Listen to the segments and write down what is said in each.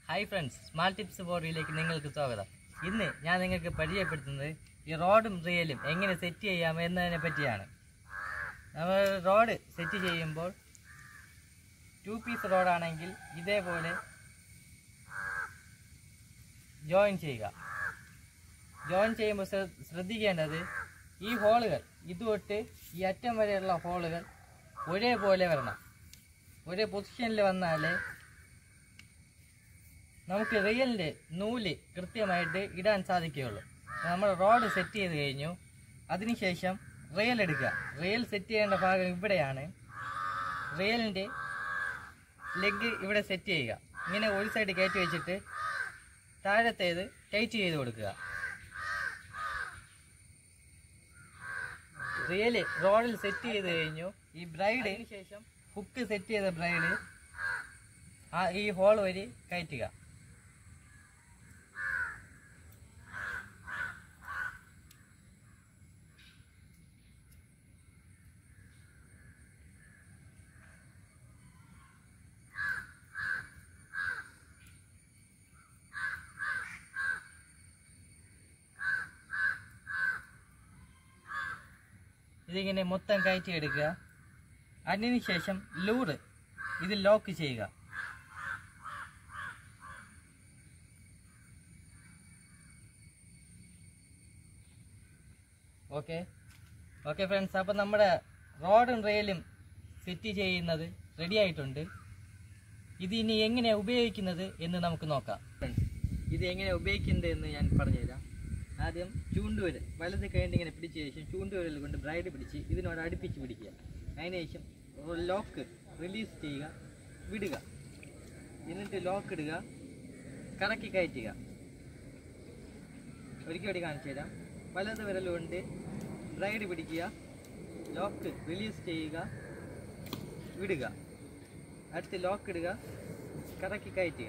hi friends small tips ഫോറിയിലേക്ക് നിങ്ങൾക്ക് സ്വാഗതം ഇന്ന് ഞാൻ നിങ്ങൾക്ക് പരിചയപ്പെടുത്തുന്നത് ഈ റോഡും റിയലും എങ്ങനെ സെറ്റ് ചെയ്യാം എന്നതിനെ പറ്റിയാണ് നമ്മൾ റോഡ് സെറ്റ് ചെയ്യുമ്പോൾ ടു പീസ് റോഡാണെങ്കിൽ ഇതേപോലെ ജോയിൻ ചെയ്യുക ജോയിൻ ചെയ്യുമ്പോൾ ശ്ര- ശ്രദ്ധിക്കേണ്ടത് ഈ ഹോളുകൾ ഇതുതൊട്ട് ഈ അറ്റം വരെയുള്ള ഹോളുകൾ ഒരേപോലെ വരണം ഒരേ പൊസിഷനിൽ വന്നാലേ നമുക്ക് റിയലിൻ്റെ നൂല് കൃത്യമായിട്ട് ഇടാൻ സാധിക്കുകയുള്ളൂ നമ്മൾ റോഡ് സെറ്റ് ചെയ്ത് കഴിഞ്ഞു അതിനുശേഷം റിയൽ എടുക്കുക റിയൽ സെറ്റ് ചെയ്യേണ്ട ഭാഗം ഇവിടെയാണ് റിയലിൻ്റെ ലെഗ് ഇവിടെ സെറ്റ് ചെയ്യുക ഇങ്ങനെ ഒരു സൈഡ് കയറ്റി വെച്ചിട്ട് താഴത്തേത് ടൈറ്റ് ചെയ്ത് കൊടുക്കുക റിയല് റോഡിൽ സെറ്റ് ചെയ്ത് കഴിഞ്ഞു ഈ ബ്രൈഡ് ശേഷം ഹുക്ക് സെറ്റ് ചെയ്ത ബ്രൈഡ് ആ ഈ ഹോൾ വഴി കയറ്റുക ഇതിങ്ങനെ മൊത്തം കയറ്റി എടുക്കുക അതിനുശേഷം ലൂറ് ഇത് ലോക്ക് ചെയ്യുക ഓക്കെ ഓക്കെ ഫ്രണ്ട്സ് അപ്പം നമ്മുടെ റോഡും റെയിലും സെറ്റ് ചെയ്യുന്നത് റെഡി ആയിട്ടുണ്ട് ഇത് ഇനി എങ്ങനെയാണ് ഉപയോഗിക്കുന്നത് എന്ന് നമുക്ക് നോക്കാം ഫ്രണ്ട്സ് ഇത് എങ്ങനെയാണ് ഉപയോഗിക്കുന്നത് എന്ന് ഞാൻ പറഞ്ഞുതരാം ആദ്യം ചൂണ്ടുവിരൽ വലത് കൈകൊണ്ട് ഇങ്ങനെ പിടിച്ച ശേഷം ചൂണ്ടുവിരൽ കൊണ്ട് ബ്രൈഡ് പിടിച്ച് ഇതിനോട് അടുപ്പിച്ച് പിടിക്കുക അതിനുശേഷം ലോക്ക് റിലീസ് ചെയ്യുക വിടുക എന്നിട്ട് ലോക്ക് ഇടുക കറക്കി കയറ്റുക ഒരിക്കൽ കൂടി കാണിച്ചു തരാം വലത് വിരൽ കൊണ്ട് ബ്രൈഡ് പിടിക്കുക ലോക്ക് റിലീസ് ചെയ്യുക വിടുക അടുത്ത് ലോക്ക് ഇടുക കറക്കി കയറ്റുക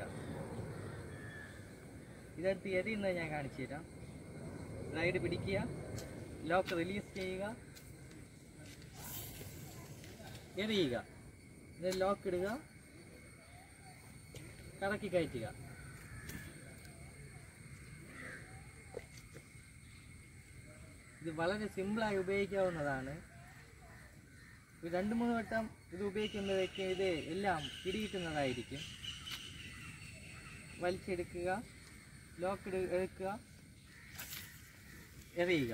ഇതെടുത്ത് എറിയുന്നത് ഞാൻ കാണിച്ചു തരാം ബ്രൈഡ് പിടിക്കുക ലോക്ക് റിലീസ് ചെയ്യുക എറിയുക ഇത് ലോക്ക് ഇടുക കറക്കി കയറ്റുക ഇത് വളരെ സിമ്പിളായി ഉപയോഗിക്കാവുന്നതാണ് ഒരു രണ്ട് മൂന്ന് വട്ടം ഇത് ഉപയോഗിക്കുമ്പോഴേക്ക് ഇത് എല്ലാം പിടികിട്ടുന്നതായിരിക്കും വലിച്ചെടുക്കുക ലോക്ക് ഇട- എടുക്കുക എറിയുക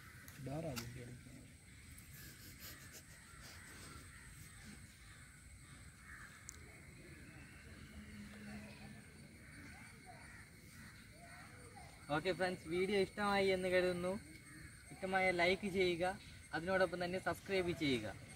ഓക്കെ ഫ്രണ്ട്സ് വീഡിയോ ഇഷ്ടമായി എന്ന് കരുതുന്നു ഇഷ്ടമായ ലൈക്ക് ചെയ്യുക അതിനോടൊപ്പം തന്നെ സബ്സ്ക്രൈബ് ചെയ്യുക